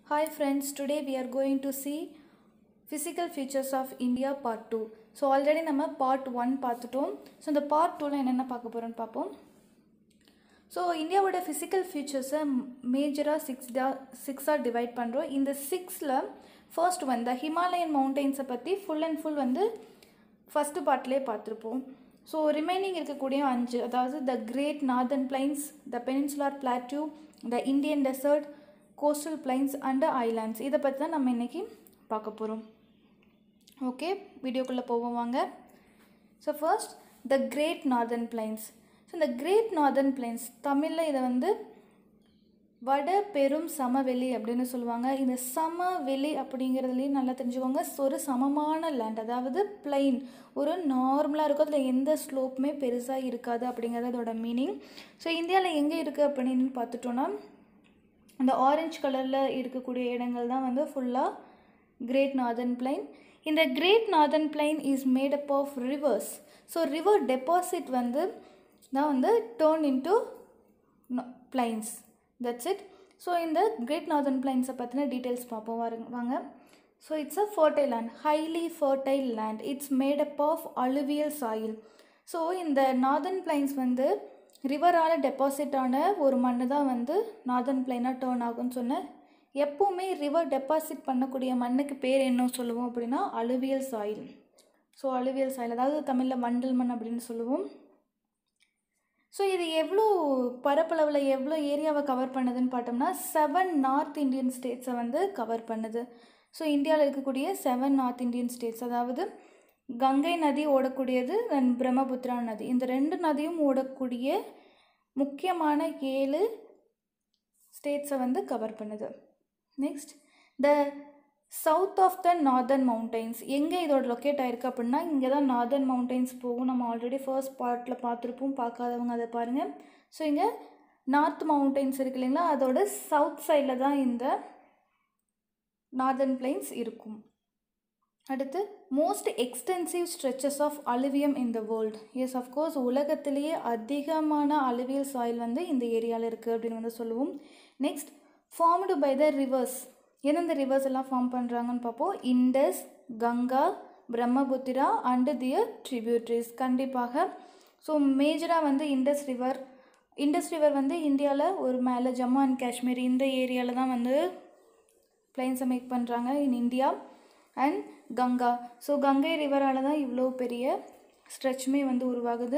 Hi friends, today we are going to see physical features of India part 2. So already நம்ம part one பார்த்துட்டோம் so இந்த part டூவில் என்னென்ன பார்க்க போகிறோன்னு பார்ப்போம் ஸோ இந்தியாவோட ஃபிசிக்கல் ஃபீச்சர்ஸை மேஜராக சிக்ஸ் டா சிக்ஸாக டிவைட் பண்ணுறோம் இந்த சிக்ஸில் ஃபர்ஸ்ட் வந்து ஹிமாலயன் மவுண்டெயின்ஸை பற்றி ஃபுல் அண்ட் ஃபுல் வந்து ஃபஸ்ட்டு பார்ட்லேயே பார்த்துருப்போம் ஸோ ரிமைனிங் இருக்கக்கூடிய அஞ்சு அதாவது the great northern plains the peninsular plateau the Indian desert coastal plains and islands இதை பற்றி தான் நம்ம இன்றைக்கி பார்க்க போகிறோம் ஓகே வீடியோக்குள்ளே போவோம் வாங்க so first the great northern plains so இந்த கிரேட் நார்தன் பிளைன்ஸ் தமிழில் இதை வந்து வட பெரும் சமவெளி அப்படின்னு சொல்லுவாங்க இந்த சமவெளி அப்படிங்கிறதுலேயும் நல்லா தெரிஞ்சுக்கோங்க ஒரு சமமான லேண்ட் அதாவது பிளைன் ஒரு நார்மலாக இருக்கும் அதில் எந்த ஸ்லோப்புமே பெருசாக இருக்காது அப்படிங்கிறது அதோட மீனிங் ஸோ இந்தியாவில் எங்கே இருக்குது அப்படின்னு பார்த்துட்டோன்னா அந்த ஆரஞ்சு கலரில் இருக்கக்கூடிய இடங்கள் தான் வந்து ஃபுல்லாக கிரேட் நார்தன் பிளைன் இந்த great northern plain is made up of rivers so river deposit வந்து தான் வந்து turn into plains that's it so இந்த கிரேட் நார்தன் பிளைன்ஸை பற்றின டீட்டெயில்ஸ் பார்ப்போம் வாருங்க வாங்க so it's a fertile land highly fertile land it's made up of alluvial soil so இந்த நார்தன் பிளைன்ஸ் வந்து ரிவரால் டெபாசிட் ஆன ஒரு மண் தான் வந்து நார்தன் பிளைனாக டேர்ன் ஆகும்னு சொன்னேன் எப்போவுமே ரிவர் டெபாசிட் பண்ணக்கூடிய மண்ணுக்கு பேர் என்ன சொல்லுவோம் அப்படின்னா alluvial soil so alluvial soil அதாவது தமிழில் மண்டல் மண் அப்படின்னு சொல்லுவோம் ஸோ இது எவ்வளோ பரப்பளவில் எவ்வளோ ஏரியாவை கவர் பண்ணுதுன்னு பார்த்தோம்னா செவன் நார்த் இந்தியன் ஸ்டேட்ஸை வந்து கவர் பண்ணுது ஸோ இந்தியாவில் இருக்கக்கூடிய செவன் நார்த் இந்தியன் ஸ்டேட்ஸ் அதாவது கங்கை நதி ஓடக்கூடியது அண்ட் பிரம்மபுத்திரா நதி இந்த ரெண்டு நதியும் ஓடக்கூடிய முக்கியமான ஏழு ஸ்டேட்ஸை வந்து கவர் பண்ணுது next the south of the northern mountains எங்கே இதோட லொக்கேட் ஆயிருக்கு அப்படின்னா இங்கே தான் நார்தர்ன் மவுண்டைன்ஸ் போகும் நம்ம ஆல்ரெடி ஃபர்ஸ்ட் பார்ட்டில் பார்த்துருப்போம் பார்க்காதவங்க அதை பாருங்கள் ஸோ இங்கே நார்த் மவுண்டைன்ஸ் இருக்கு இல்லைங்களா அதோட சவுத் சைடில் தான் இந்த நார்தர்ன் பிளைன்ஸ் இருக்கும் அடுத்து most extensive stretches of alluvium in the world yes of course உலகத்திலேயே அதிகமான அலுவியல் சாயில் வந்து இந்த ஏரியாவில் இருக்குது அப்படின்னு வந்து சொல்லுவோம் next formed by the rivers எந்தெந்த ரிவர்ஸ் எல்லாம் ஃபார்ம் பண்ணுறாங்கன்னு பார்ப்போம் Indus Ganga Brahmaputra and their tributaries கண்டிப்பாக ஸோ மேஜராக வந்து இண்டஸ் ரிவர் இண்டஸ் ரிவர் வந்து இந்தியாவில் ஒரு மேலே ஜம்மு அண்ட் காஷ்மீர் இந்த ஏரியாவில் தான் வந்து பிளைன்ஸை மேக் பண்ணுறாங்க in India and Ganga so Gangai ரிவரால் தான் இவ்வளோ பெரிய ஸ்ட்ரெச்சுமே வந்து உருவாகுது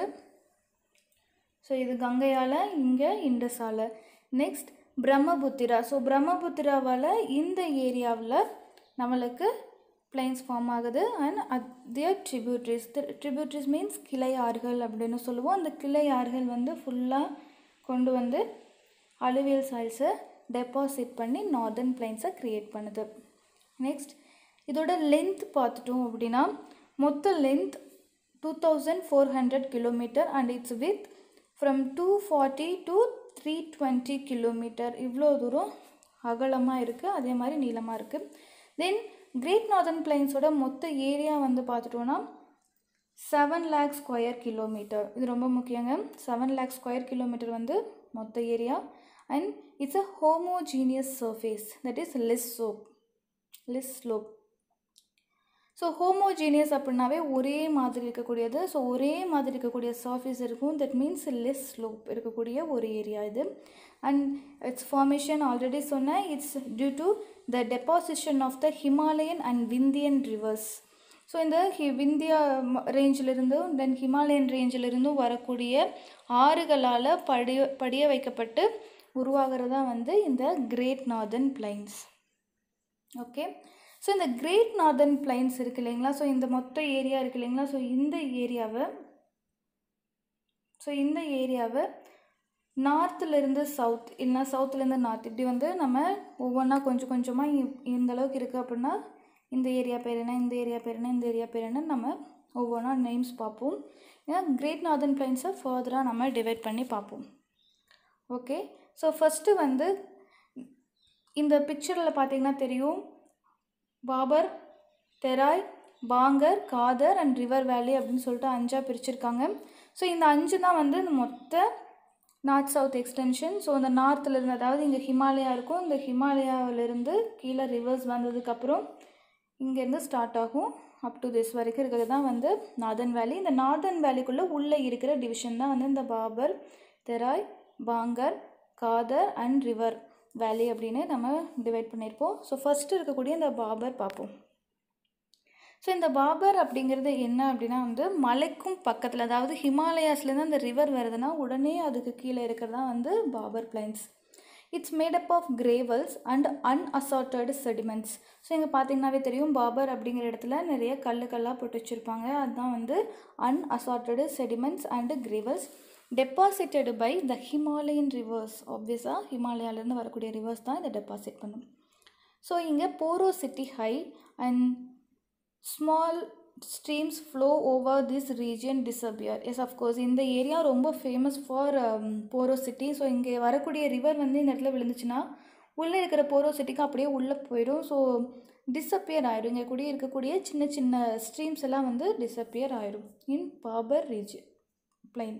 ஸோ இது கங்கையால் இங்கே இண்டஸால் நெக்ஸ்ட் பிரம்மபுத்திரா ஸோ பிரம்மபுத்திராவால் இந்த ஏரியாவில் நம்மளுக்கு பிளைன்ஸ் ஃபார்ம் ஆகுது and their tributaries tributaries means கிளை ஆறுகள் அப்படின்னு சொல்லுவோம் அந்த கிளை ஆறுகள் வந்து ஃபுல்லாக கொண்டு வந்து அலுவியல் சாயில்ஸை டெபாசிட் பண்ணி நார்தர்ன் பிளைன்ஸை க்ரியேட் பண்ணுது நெக்ஸ்ட் இதோட லென்த் பார்த்துட்டோம் அப்படின்னா மொத்த length two thousand four hundred kilometre and it's width from two forty to three twenty kilometre இவ்வளோ தூரம் அகலமாக இருக்குது அதே மாதிரி நீளமாக இருக்குது தென் கிரேட் நார்தர்ன் பிளைன்ஸோட மொத்த ஏரியா வந்து பார்த்துட்டோன்னா செவன் லேக் ஸ்கொயர் கிலோமீட்டர் இது ரொம்ப முக்கியங்க செவன் லேக் ஸ்கொயர் கிலோமீட்டர் வந்து மொத்த area and it's a homogeneous surface that is less slope less slope so homogeneous அப்படின்னாவே ஒரே மாதிரி இருக்கக்கூடியது ஸோ ஒரே மாதிரி இருக்கக்கூடிய சர்ஃபேஸ் இருக்கும் தட் மீன்ஸ் லெஸ் ஸ்லோப் இருக்கக்கூடிய ஒரு ஏரியா இது அண்ட் இட்ஸ் ஃபார்மேஷன் ஆல்ரெடி சொன்னேன் it's due to the deposition of the Himalayan and Vindhyan rivers so இந்த ஹி விந்தியா ரேஞ்சிலிருந்தும் தென் ஹிமாலயன் ரேஞ்சிலிருந்தும் வரக்கூடிய ஆறுகளால் படிய படிய வைக்கப்பட்டு உருவாகிறதா வந்து இந்த great northern plains okay so இந்த கிரேட் நார்தர்ன் பிளைன்ஸ் இருக்கு இல்லைங்களா ஸோ இந்த மொத்த ஏரியா இருக்கு இல்லைங்களா ஸோ இந்த ஏரியாவை ஸோ இந்த ஏரியாவை நார்த்துலேருந்து சவுத் இல்லைனா சவுத்துலேருந்து நார்த் இப்படி வந்து நம்ம ஒவ்வொன்றா கொஞ்சம் கொஞ்சமாக இந்த அளவுக்கு இருக்குது அப்படின்னா இந்த ஏரியா பேர் என்ன இந்த ஏரியா பேர் என்ன இந்த ஏரியா பேர் என்ன நம்ம ஒவ்வொன்றா நேம்ஸ் பார்ப்போம் ஏன்னா கிரேட் நார்தர்ன் பிளைன்ஸை ஃபர்தராக நம்ம டிவைட் பண்ணி பார்ப்போம் ஓகே ஸோ ஃபஸ்ட்டு வந்து இந்த பிக்சரில் பார்த்தீங்கன்னா தெரியும் Bhabar Terai Bhangar Khadar and river valley அப்படின்னு சொல்லிட்டு அஞ்சாக பிரிச்சிருக்காங்க ஸோ இந்த அஞ்சு தான் வந்து இந்த மொத்த நார்த் சவுத் எக்ஸ்டென்ஷன் ஸோ அந்த நார்த்தில் இருந்து அதாவது இங்கே ஹிமாலயா இருக்கும் இந்த ஹிமாலயாவிலிருந்து கீழே ரிவர்ஸ் வந்ததுக்கப்புறம் இங்கேருந்து ஸ்டார்ட் ஆகும் அப் டு திஸ் வரைக்கும் இருக்கிறது தான் வந்து நார்தன் வேலி இந்த நார்தன் வேலிக்குள்ளே உள்ளே இருக்கிற டிவிஷன் தான் வந்து இந்த Bhabar Terai Bhangar Khadar and river valley அப்படின்னு நம்ம டிவைட் பண்ணியிருப்போம் ஸோ ஃபஸ்ட்டு இருக்கக்கூடிய இந்த பாபர் பார்ப்போம் ஸோ இந்த பாபர் அப்படிங்கிறது என்ன அப்படின்னா வந்து மலைக்கும் பக்கத்தில் அதாவது ஹிமாலயாஸ்லேருந்து அந்த ரிவர் வருதுன்னா உடனே அதுக்கு கீழே இருக்கிறதா வந்து Bhabar plains it's made up of gravels and unassorted sediments so இங்கே பார்த்தீங்கன்னாவே தெரியும் பாபர் அப்படிங்கிற இடத்துல நிறைய கல் கல்லாக போட்டு வச்சுருப்பாங்க அதுதான் வந்து unassorted sediments and gravels deposited by the Himalayan rivers ஆப்வியஸாக ஹிமாலயாலேருந்து வரக்கூடிய ரிவர்ஸ் தான் இதை டெபாசிட் பண்ணும் ஸோ இங்கே porosity high and small streams flow over this region disappear yes of course இந்த ஏரியா ரொம்ப ஃபேமஸ் ஃபார் போரோசிட்டி ஸோ இங்கே வரக்கூடிய ரிவர் வந்து இந்த இடத்துல விழுந்துச்சுன்னா உள்ளே இருக்கிற போரோசிட்டிக்கு அப்படியே உள்ளே போயிடும் ஸோ டிஸப்பியர் ஆகிடும் இங்கே கூடிய இருக்கக்கூடிய சின்ன சின்ன ஸ்ட்ரீம்ஸ் எல்லாம் வந்து டிஸப்பியர் ஆகிடும் in Bhabar region plain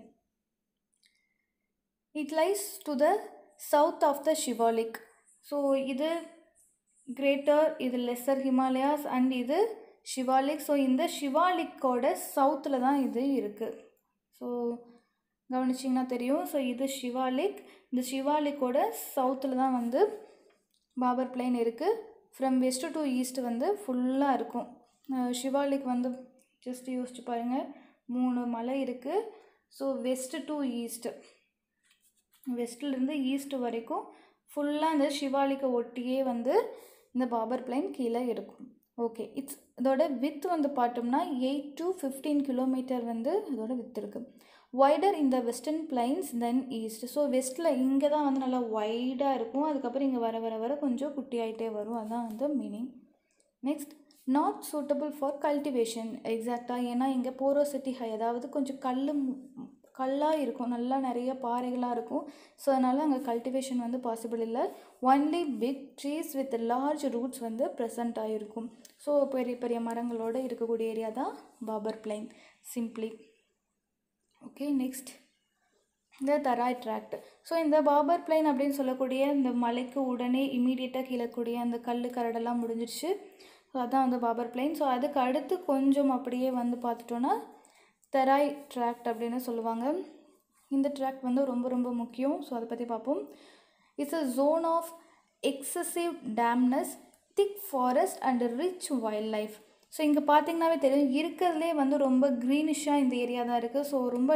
it lies to the south of the Shivalik so இது கிரேட்டர் இது லெஸ்ஸர் ஹிமாலயாஸ் அண்ட் இது ஷிவாலிக் ஸோ இந்த ஷிவாலிக்கோட சவுத்தில் தான் இது இருக்குது ஸோ கவனிச்சிங்கன்னா தெரியும் ஸோ இது ஷிவாலிக் இந்த ஷிவாலிக்கோட சவுத்தில் தான் வந்து பாபர் பிளைன் இருக்குது ஃப்ரம் வெஸ்ட் டு ஈஸ்ட் வந்து ஃபுல்லாக இருக்கும் ஷிவாலிக் வந்து ஜஸ்ட் யோசிச்சு பாருங்கள் மூணு மலை இருக்குது ஸோ வெஸ்ட் டு ஈஸ்ட் வெஸ்ட்லேருந்து ஈஸ்ட் வரைக்கும் ஃபுல்லாக இந்த ஷிவாலிக்கை ஒட்டியே வந்து இந்த பாபர் பிளைன் கீழே இருக்கும் ஓகே இட்ஸ் இதோட வித் வந்து பார்த்தோம்னா எயிட் டு ஃபிஃப்டீன் கிலோமீட்டர் வந்து இதோட வித் இருக்குது வைடர் இந்த western plains then east so வெஸ்ட்டில் இங்கே தான் வந்து நல்லா வைடாக இருக்கும் அதுக்கப்புறம் இங்கே வர வர வர கொஞ்சம் குட்டியாயிட்டே வரும் அதுதான் வந்து meaning next not suitable for cultivation எக்ஸாக்டாக ஏன்னா இங்கே போரோசிட்டி ஹை அதாவது கொஞ்சம் கல் கல்லாக இருக்கும் நல்லா நிறைய பாறைகளாக இருக்கும் ஸோ அதனால் அங்கே கல்டிவேஷன் வந்து பாசிபிள் இல்லை only big trees with large roots வந்து ப்ரெசண்ட் ஆகிருக்கும் ஸோ பெரிய பெரிய மரங்களோடு இருக்கக்கூடிய ஏரியா தான் Bhabar plain simply okay next இந்த தராய் ட்ராக்ட் ஸோ இந்த பாபர் பிளைன் அப்படின்னு சொல்லக்கூடிய இந்த மலைக்கு உடனே இமீடியட்டாக கீழக்கூடிய அந்த கல் கரடெல்லாம் முடிஞ்சிருச்சு ஸோ அதான் வந்து பாபர் பிளைன் ஸோ அதுக்கு அடுத்து கொஞ்சம் அப்படியே வந்து பார்த்துட்டோன்னா தெராய் ட்ராக்ட் அப்படின்னு சொல்லுவாங்க இந்த ட்ராக்ட் வந்து ரொம்ப ரொம்ப முக்கியம் ஸோ அதை பற்றி பார்ப்போம் it's a zone of excessive dampness thick forest and rich wildlife so இங்கே பார்த்தீங்கன்னாவே தெரியும் இருக்கிறதுலே வந்து ரொம்ப க்ரீனிஷாக இந்த ஏரியா தான் இருக்குது ஸோ ரொம்ப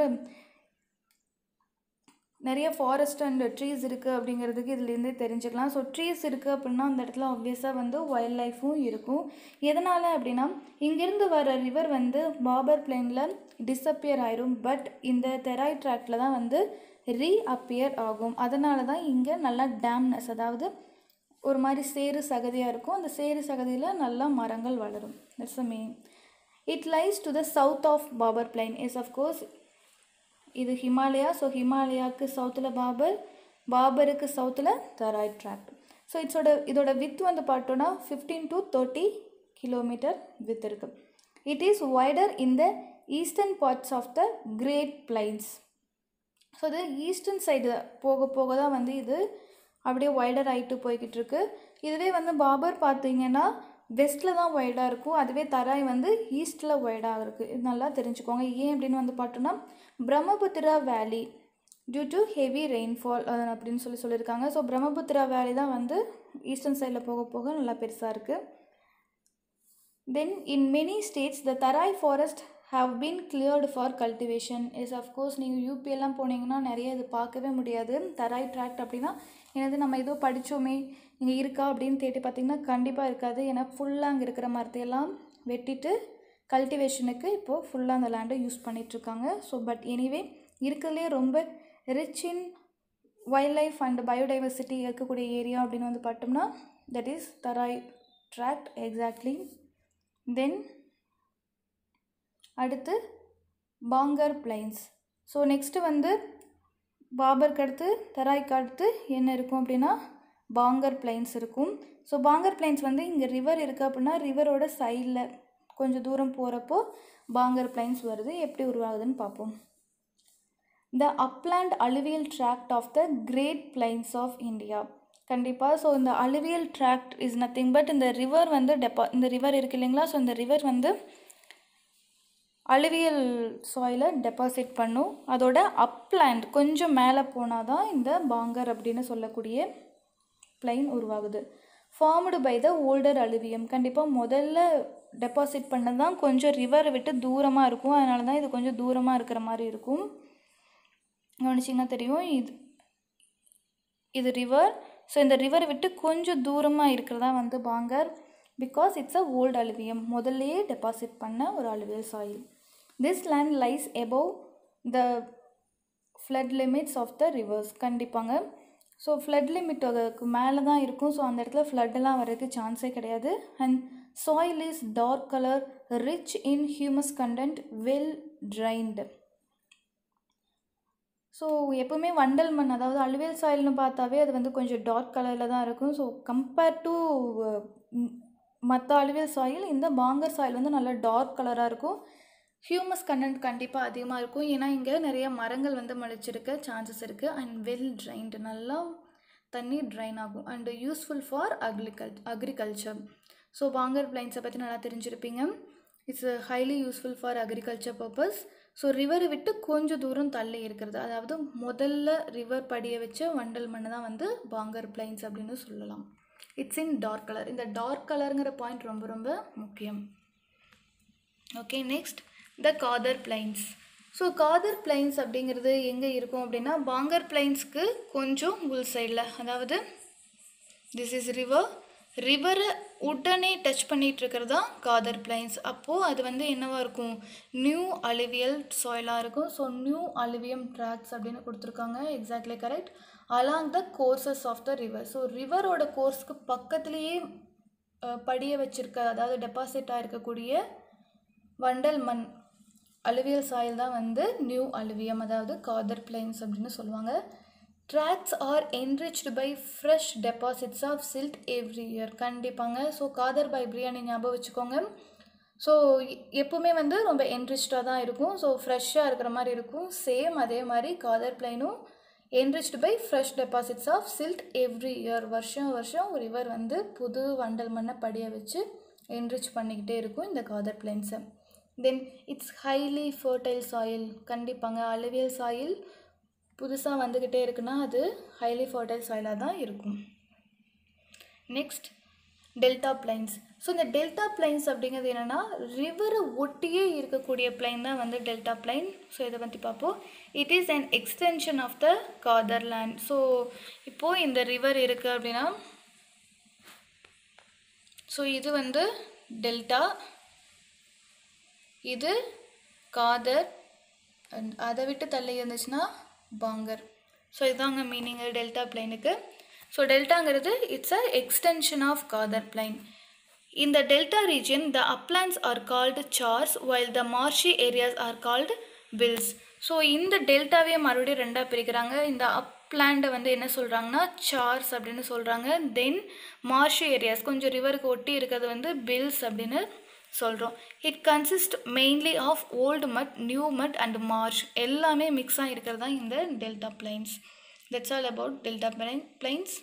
நிறைய ஃபாரஸ்ட் அண்ட் ட்ரீஸ் இருக்குது அப்படிங்கிறதுக்கு இதுலேருந்தே தெரிஞ்சுக்கலாம் ஸோ ட்ரீஸ் இருக்குது அப்படின்னா அந்த இடத்துல ஆப்வியஸாக வந்து வைல்ட் லைஃப்பும் இருக்கும் எதனால் அப்படின்னா இங்கேருந்து வர ரிவர் வந்து பாபர் பிளேனில் டிஸப்பியர் ஆயிரும் பட் இந்த தெராய் ட்ராக்டில் தான் வந்து ரீஅப்பியர் ஆகும் அதனால தான் இங்கே நல்லா டேம்னஸ் அதாவது ஒரு மாதிரி சேறு சகதியாக இருக்கும் அந்த சேறு சகதியில் நல்லா மரங்கள் வளரும் that's a mean it lies to the south of Bhabar plain is of course இது ஹிமாலயா ஸோ ஹிமாலயாவுக்கு சவுத்தில் பாபர் பாபருக்கு சவுத்தில் தராய் ட்ராக்ட் ஸோ இட்ஸோட இதோட வித் வந்து பார்த்தோன்னா fifteen to thirty kilometre width இருக்குது it is wider in the eastern parts of the great plains so இது eastern side போக போக தான் வந்து இது அப்படியே வைடர் ஆகிட்டு போய்கிட்டு இருக்கு இதுவே வந்து பாபர் பார்த்தீங்கன்னா வெஸ்ட்டில் தான் வைடாக இருக்கும் அதுவே தராய் வந்து ஈஸ்ட்டில் வைடாக இருக்குது இது நல்லா தெரிஞ்சுக்கோங்க ஏன் அப்படின்னு வந்து பார்த்தோன்னா பிரம்மபுத்திரா வேலி டியூ டு ஹெவி ரெயின்ஃபால் அப்படின்னு சொல்லி சொல்லியிருக்காங்க ஸோ பிரம்மபுத்திரா வேலி தான் வந்து ஈஸ்டர்ன் சைடில் போக போக நல்லா பெருசாக இருக்குது then in many states the Terai forest have been cleared for cultivation is of course நீங்கள் யூபியெல்லாம் போனீங்கன்னா நிறைய இது பார்க்கவே முடியாது தராய் ட்ராக்ட் அப்படின்னா எனது நம்ம ஏதோ படித்தோமே இங்கே இருக்கா அப்படின்னு தேடி பார்த்தீங்கன்னா கண்டிப்பாக இருக்காது ஏன்னா ஃபுல்லாக அங்கே இருக்கிற மரத்தையெல்லாம் வெட்டிட்டு கல்டிவேஷனுக்கு இப்போது ஃபுல்லாக அந்த லேண்டை யூஸ் பண்ணிகிட்ருக்காங்க ஸோ பட் எனிவே இருக்கிறதுலே ரொம்ப rich in wildlife and biodiversity இருக்கக்கூடிய ஏரியா அப்படின்னு வந்து பார்த்தோம்னா that is Terai tract exactly then அடுத்து பாங்கர் பிளைன்ஸ் ஸோ நெக்ஸ்ட்டு வந்து பாபருக்கு அடுத்து தராய்க்கு அடுத்து என்ன இருக்கும் அப்படின்னா பாங்கர் பிளைன்ஸ் இருக்கும் ஸோ பாங்கர் பிளைன்ஸ் வந்து இங்கே ரிவர் இருக்குது அப்படின்னா ரிவரோட சைடில் கொஞ்சம் தூரம் போகிறப்போ பாங்கர் பிளைன்ஸ் வருது எப்படி உருவாகுதுன்னு பார்ப்போம் the upland alluvial tract of the great plains of India கண்டிப்பாக ஸோ இந்த alluvial tract is nothing but இந்த ரிவர் வந்து டெப்பா இந்த ரிவர் இருக்கு இல்லைங்களா ஸோ இந்த ரிவர் வந்து அலுவியல் சாயிலை டெபாசிட் பண்ணும் அதோட அப்லாண்ட் கொஞ்சம் மேலே போனால் தான் இந்த பாங்கர் அப்படின்னு சொல்லக்கூடிய பிளைன் உருவாகுது formed by the older alluvium கண்டிப்பாக முதல்ல டெபாசிட் பண்ணது தான் கொஞ்சம் ரிவரை விட்டு தூரமாக இருக்கும் அதனால தான் இது கொஞ்சம் தூரமாக இருக்கிற மாதிரி இருக்கும் கவனிச்சிங்கன்னா தெரியும் இது இது ரிவர் ஸோ இந்த ரிவரை விட்டு கொஞ்சம் தூரமாக இருக்கிறதா வந்து bhangar because it's a old alluvium முதல்லையே டெபாசிட் பண்ண ஒரு alluvial soil this land lies above the flood limits of the rivers கண்டிப்பாங்க ஸோ ஃப்ளட் லிமிட் அதுக்கு மேலே தான் இருக்கும் ஸோ அந்த இடத்துல ஃப்ளட்டெல்லாம் வர்றதுக்கு சான்ஸே கிடையாது and soil is dark colour rich in humus content well drained so எப்போவுமே வண்டல் மண் அதாவது அலுவியல் சாயில்னு பார்த்தாவே அது வந்து கொஞ்சம் டார்க் கலரில் தான் இருக்கும் ஸோ கம்பேர் டு மற்ற அலுவியல் சாயில் இந்த பாங்கர் சாயில் வந்து நல்லா டார்க் கலராக இருக்கும் ஹியூமஸ் கண்டென்ட் கண்டிப்பாக அதிகமாக இருக்கும் ஏன்னா இங்கே நிறைய மரங்கள் வந்து முளைச்சிருக்க சான்சஸ் இருக்குது அண்ட் வெல் ட்ரைன்டு நல்லா தண்ணி ட்ரைன் ஆகும் and useful for agricul agriculture so bhangar பிளைன்ஸை பற்றி நல்லா தெரிஞ்சிருப்பீங்க it's highly useful for agriculture purpose so ரிவரை விட்டு கொஞ்சம் தூரம் தள்ளி இருக்கிறது அதாவது முதல்ல ரிவர் படியை வச்ச வண்டல் மண்ணை தான் வந்து பாங்கர் பிளைன்ஸ் அப்படின்னு சொல்லலாம் இட்ஸ் இன் டார்க் கலர் இந்த டார்க் கலருங்கிற பாயிண்ட் ரொம்ப ரொம்ப முக்கியம் okay next the khadar plains so khadar plains அப்படிங்கிறது எங்கே இருக்கும் அப்படின்னா பாங்கர் பிளைன்ஸ்க்கு கொஞ்சம் உள் சைடில் அதாவது திஸ் இஸ் ரிவர் ரிவரை உடனே டச் பண்ணிகிட்டு இருக்கிறது தான் காதர் பிளைன்ஸ் அப்போது அது வந்து என்னவாக இருக்கும் நியூ அலிவியல் சாயிலாக இருக்கும் ஸோ நியூ அலிவியம் ட்ராக்ஸ் அப்படின்னு கொடுத்துருக்காங்க exactly correct along the courses of the river so ரிவரோட கோர்ஸ்க்கு பக்கத்துலேயே படிய வச்சுருக்க அதாவது டெபாசிட் ஆகிருக்கக்கூடிய வண்டல் மண் அலுவியல் சாயில் தான் வந்து நியூ அலுவியம் அதாவது காதர் பிளைன்ஸ் அப்படின்னு சொல்லுவாங்க tracks are enriched by fresh deposits of silt every year கண்டிப்பாங்க ஸோ காதர் பை பிரியாணி ஞாபகம் வச்சுக்கோங்க ஸோ எப்போவுமே வந்து ரொம்ப என்ரிச்டாக தான் இருக்கும் ஸோ ஃப்ரெஷ்ஷாக இருக்கிற மாதிரி இருக்கும் சேம் அதே மாதிரி காதர் பிளைனும் enriched by fresh deposits of silt every year வருஷம் வருஷம் ரிவர் வந்து புது வண்டல் மண்ணை படிய வச்சு என்ரிச் பண்ணிக்கிட்டே இருக்கும் இந்த காதர் பிளைன்ஸை then it's highly fertile soil கண்டிப்பாங்க அலுவியல் சாயில் புதுசாக வந்துக்கிட்டே இருக்குன்னா அது ஹைலி ஃபர்டைல் சாயிலாக தான் இருக்கும் நெக்ஸ்ட் டெல்டா பிளைன்ஸ் ஸோ இந்த டெல்டா பிளைன்ஸ் அப்படிங்கிறது என்னென்னா ரிவரை ஒட்டியே இருக்கக்கூடிய பிளைன் தான் வந்து டெல்டா பிளைன் ஸோ இதை பற்றி பார்ப்போம் it is an extension of the khadar land so இப்போது இந்த ரிவர் இருக்குது அப்படின்னா ஸோ இது வந்து டெல்டா இது காதர் அண்ட் அதை விட்டு தள்ளி இருந்துச்சுன்னா பாங்கர் ஸோ இதாங்க மீனிங் டெல்டா பிளைனுக்கு ஸோ டெல்டாங்கிறது it's a extension of khadar plain இந்த delta region the uplands are called chars while the marshy areas are called bils so இந்த டெல்டாவே மறுபடியும் ரெண்டாக பிரிக்கிறாங்க இந்த அப்லாண்டை வந்து என்ன சொல்கிறாங்கன்னா சார்ஸ் அப்படின்னு சொல்கிறாங்க தென் மார்ஷி ஏரியாஸ் கொஞ்சம் ரிவருக்கு ஒட்டி இருக்கிறது வந்து பில்ஸ் அப்படின்னு சொல்கிறோம் it consist mainly of old mud new mud and marsh எல்லாமே மிக்ஸ் ஆகி இருக்கிறது தான் இந்த delta plains that's all about delta plain plains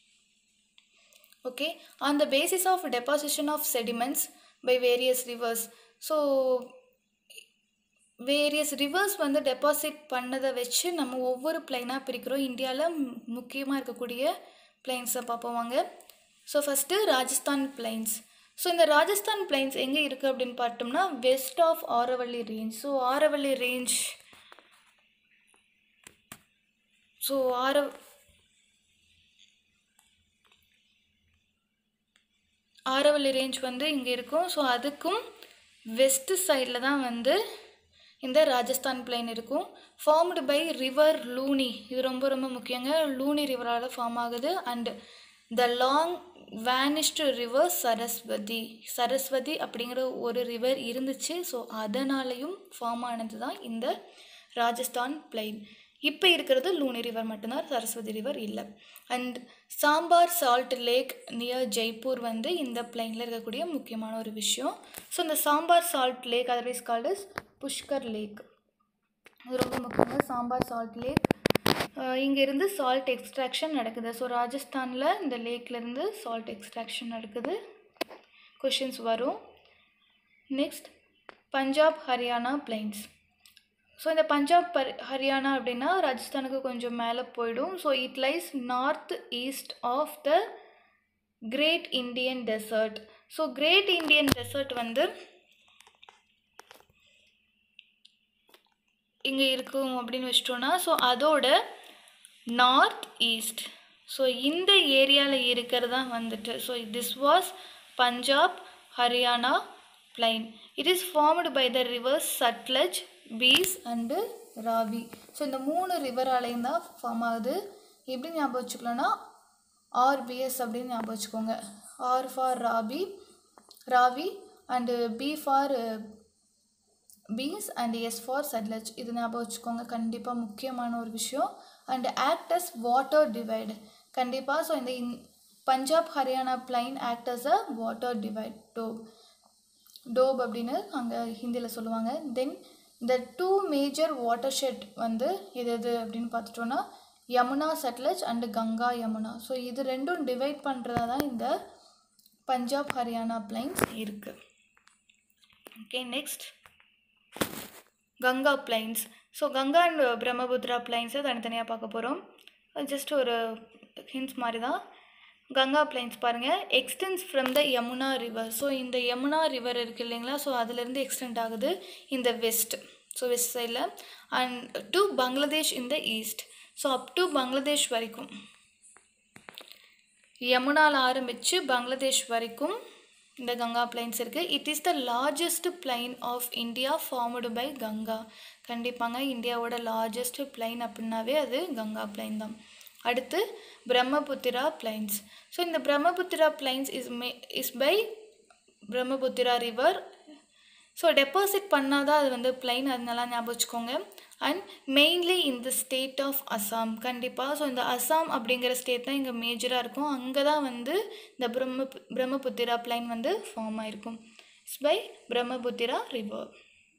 okay on the basis of deposition of sediments by various rivers so various rivers வந்து deposit பண்ணதை வச்சு நம்ம ஒவ்வொரு பிளைனாக பிரிக்கிறோம் இந்தியாவில் முக்கியமாக இருக்கக்கூடிய பிளைன்ஸை பார்ப்போம் வாங்க so first Rajasthan plains so இந்த ராஜஸ்தான் பிளைன்ஸ் எங்கே இருக்குது அப்படின்னு பார்த்தோம்னா west of Aravalli range so Aravalli range so ஆர ஆரவல்லி ரேஞ்ச் வந்து இங்கே இருக்கும் ஸோ அதுக்கும் வெஸ்ட் சைடில் தான் வந்து இந்த ராஜஸ்தான் பிளைன் இருக்கும் ஃபார்ம்டு பை ரிவர் லூனி இது ரொம்ப ரொம்ப முக்கியங்க லூனி ரிவரால் ஃபார்ம் ஆகுது and the long vanished river Saraswati Saraswati அப்படிங்கிற ஒரு ரிவர் இருந்துச்சு ஸோ அதனாலையும் ஃபார்ம் ஆனது தான் இந்த ராஜஸ்தான் பிளைன் இப்போ இருக்கிறது லூனி ரிவர் மட்டும்தான் சரஸ்வதி ரிவர் இல்லை and Sambhar salt lake near Jaipur வந்து இந்த பிளைனில் இருக்கக்கூடிய முக்கியமான ஒரு விஷயம் ஸோ இந்த Sambhar salt lake otherwise called is Pushkar lake அது ரொம்ப முக்கியங்க சாம்பார் சால்ட் லேக் இங்கேருந்து சால்ட் எக்ஸ்ட்ராக்ஷன் நடக்குது ஸோ ராஜஸ்தானில் இந்த லேக்லேருந்து சால்ட் எக்ஸ்ட்ராக்ஷன் நடக்குது கொஷின்ஸ் வரும் next Punjab Haryana plains so இந்த பஞ்சாப் பர் ஹரியானா அப்படின்னா ராஜஸ்தானுக்கு கொஞ்சம் மேலே போயிடும் so it lies north east of the great Indian desert so great Indian desert வந்து இங்கே இருக்கும் அப்படின்னு வச்சிட்டோன்னா ஸோ அதோட நார்த் ஈஸ்ட் ஸோ இந்த ஏரியாவில் இருக்கிறது தான் வந்துட்டு so this was Punjab Haryana plain it is formed by the rivers Sutlej Beas and Ravi so இந்த மூணு ரிவராலையும் தான் ஃபார்ம் ஆகுது எப்படி ஞாபகம் வச்சுக்கலாம்னா ஆர்பிஎஸ் அப்படின்னு ஞாபகம் வச்சுக்கோங்க R for Rabi Ravi and B for Beas and S for Sutlej இது ஞாபகம் வச்சுக்கோங்க கண்டிப்பாக முக்கியமான ஒரு விஷயம் அண்ட் ஆக்டஸ் வாட்டர் டிவைடு கண்டிப்பாக ஸோ இந்த in Punjab Haryana plain acts a water divide doab doab அப்படின்னு அங்கே ஹிந்தியில் சொல்லுவாங்க தென் இந்த டூ மேஜர் வாட்டர் ஷெட் வந்து எது எது அப்படின்னு பார்த்துட்டோன்னா யமுனா சட்லஜ் அண்டு கங்கா யமுனா ஸோ இது ரெண்டும் டிவைட் பண்ணுறதா தான் இந்த பஞ்சாப் ஹரியானா பிளைன்ஸ் இருக்குது okay next Ganga plains so Ganga and Brahmaputra பிளைன்ஸை தனித்தனியாக பார்க்க போகிறோம் ஜஸ்ட் ஒரு ஹிண்ட்ஸ் மாதிரி தான் கங்கா பிளைன்ஸ் பாருங்கள் extends from the Yamuna river so இந்த யமுனா ரிவர் இருக்குது இல்லைங்களா ஸோ அதுலேருந்து எக்ஸ்டெண்ட் ஆகுது இந்த வெஸ்ட் ஸோ வெஸ்ட் சைடில் அண்ட் டு பங்களாதேஷ் இந்த east so up to Bangladesh வரைக்கும் யமுனாவில் ஆரம்பித்து பங்களாதேஷ் வரைக்கும் இந்த கங்கா பிளைன்ஸ் இருக்குது it is the largest plain of India formed by Ganga கண்டிப்பாங்க இந்தியாவோட லார்ஜஸ்ட் பிளைன் அப்படின்னாவே அது கங்கா பிளைன் தான் அடுத்து பிரம்மபுத்திரா பிளைன்ஸ் ஸோ இந்த Brahmaputra plains is may is by Brahmaputra river so deposit பண்ணால் தான் அது வந்து பிளைன் அதனால ஞாபகம் வச்சுக்கோங்க அண்ட் மெயின்லி இந்த ஸ்டேட் ஆஃப் அசாம் கண்டிப்பாக ஸோ இந்த அசாம் அப்படிங்கிற ஸ்டேட் தான் இங்கே மேஜராக இருக்கும் அங்கே தான் வந்து இந்த பிரம்ம பிரம்மபுத்திரா பிளைன் வந்து ஃபார்ம் ஆயிருக்கும் it's by Brahmaputra river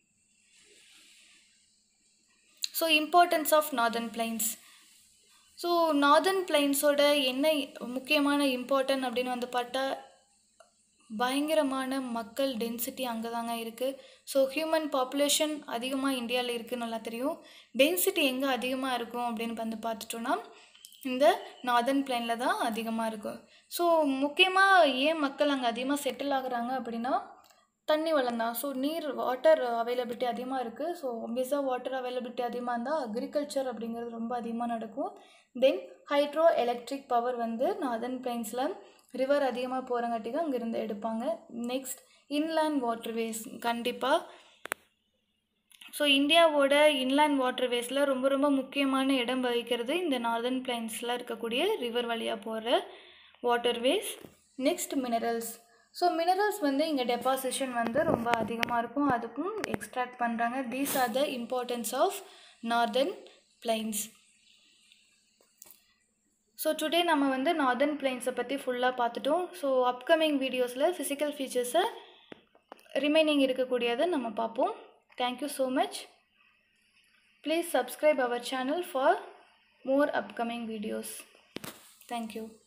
so importance of northern plains so northern பிளைன்ஸோட என்ன முக்கியமான இம்பார்ட்டன் அப்படின்னு வந்து பார்த்தா பயங்கரமான மக்கள் டென்சிட்டி அங்கே தாங்க இருக்குது ஸோ ஹியூமன் பாப்புலேஷன் அதிகமாக இந்தியாவில் இருக்குன்னு நல்லா தெரியும் டென்சிட்டி எங்கே அதிகமாக இருக்கும் அப்படின்னு வந்து பார்த்துட்டோன்னா இந்த நார்தன் பிளைனில் தான் அதிகமாக இருக்கும் ஸோ முக்கியமாக ஏன் மக்கள் அங்கே அதிகமாக செட்டில் ஆகுறாங்க அப்படின்னா தண்ணி வளம் தான் ஸோ நீர் வாட்டர் அவைலபிலிட்டி அதிகமாக இருக்குது ஸோ ஒபியஸாக வாட்டர் அவைலபிலிட்டி அதிகமாக இருந்தால் அக்ரிகல்ச்சர் அப்படிங்கிறது ரொம்ப அதிகமாக நடக்கும் தென் ஹைட்ரோ எலக்ட்ரிக் பவர் வந்து நார்தன் பிளைன்ஸில் ரிவர் அதிகமாக போகிறங்காட்டிக்கு அங்கேருந்து எடுப்பாங்க நெக்ஸ்ட் இன்லேண்ட் வாட்டர்வேஸ் கண்டிப்பாக ஸோ இந்தியாவோட இன்லேண்ட் வாட்டர்வேஸில் ரொம்ப ரொம்ப முக்கியமான இடம் வகிக்கிறது இந்த நார்தன் பிளைன்ஸில் இருக்கக்கூடிய ரிவர் வழியாக போகிற waterways next minerals so minerals வந்து இங்கே டெபாசிஷன் வந்து ரொம்ப அதிகமாக இருக்கும் அதுக்கும் எக்ஸ்ட்ராக்ட் பண்ணுறாங்க these are the importance of northern plains so today நம்ம வந்து நார்தன் பிளைன்ஸை பற்றி ஃபுல்லாக பார்த்துட்டோம் ஸோ அப்கமிங் வீடியோஸில் ஃபிசிக்கல் ஃபீச்சர்ஸை ரிமைனிங் இருக்கக்கூடியதை நம்ம பார்ப்போம் thank you so much please subscribe our channel for more upcoming videos thank you